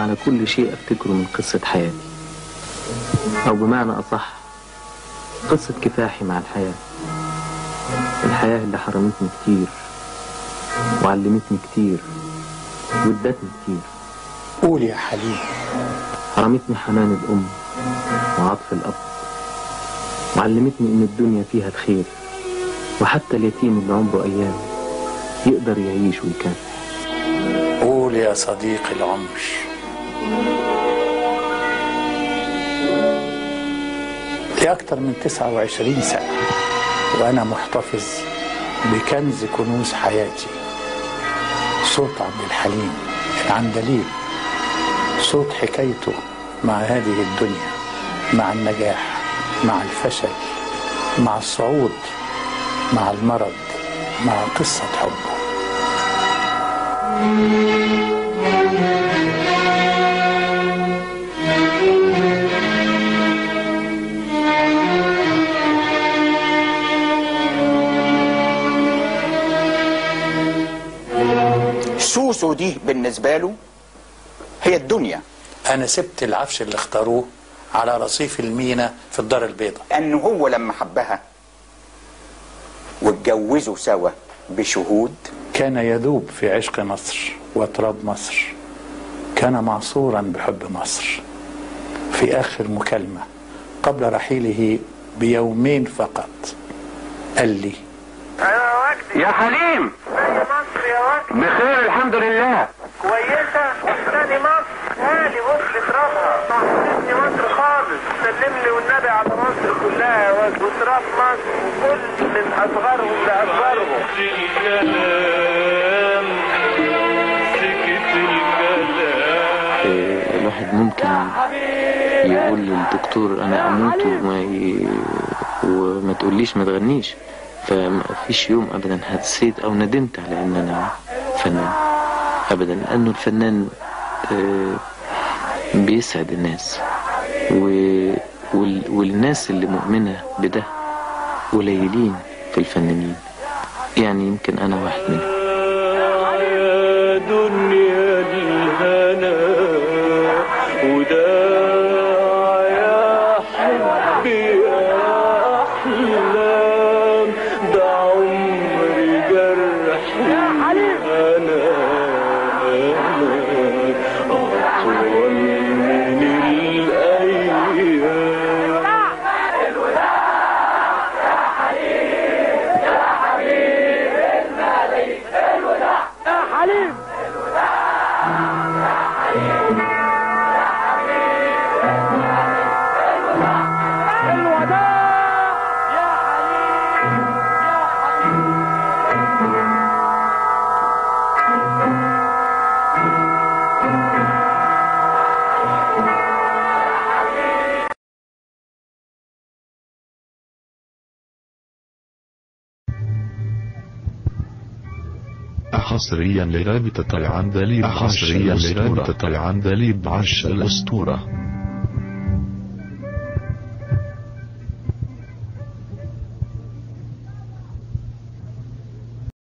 على كل شيء أفتكره من قصة حياتي أو بمعنى أصح قصة كفاحي مع الحياة الحياة اللي حرمتني كتير وعلمتني كتير وادتني كتير قول يا حليم حرمتني حنان الأم وعطف الأب وعلمتني إن الدنيا فيها الخير وحتى اليتيم اللي عمره أيام يقدر يعيش ويكافح قول يا صديقي العمر لأكثر من 29 سنة وأنا محتفظ بكنز كنوز حياتي صوت عبد الحليم العندليب صوت حكايته مع هذه الدنيا مع النجاح مع الفشل مع الصعود مع المرض مع قصة حبه سوسو دي بالنسبة له هي الدنيا أنا سبت العفش اللي اختاروه على رصيف المينا في الدار البيضاء لأنه هو لما حبها واتجوزوا سوا بشهود كان يذوب في عشق مصر وتراب مصر كان معصورا بحب مصر في آخر مكالمة قبل رحيله بيومين فقط قال لي ايوه يا وجدي يا حليم ثاني مصر يا وجدي بخير الحمد لله كويسه ثاني مصر هادي بص ترابها صاحبتني مصر خالص سلم لي والنبي على مصر كلها يا وجدي وتراب مصر وكل من اصغرهم لاكبرهم آه، الواحد ممكن يقول للدكتور انا اموت وما ي... وما تقوليش ما تغنيش فما فيش يوم ابدا حسيت او ندمت على ان انا فنان ابدا لانه الفنان آه، بيسعد الناس و... وال... والناس اللي مؤمنة بده قليلين في الفنانين يعني يمكن انا واحد منهم يا دنيا الهنا وداع يا حبي يا أحلام ده عمري جرحي أنا أنا أطول من الأيام حصريا لرابطة العندليب حصريا لرابطة العندليب عش الأسطورة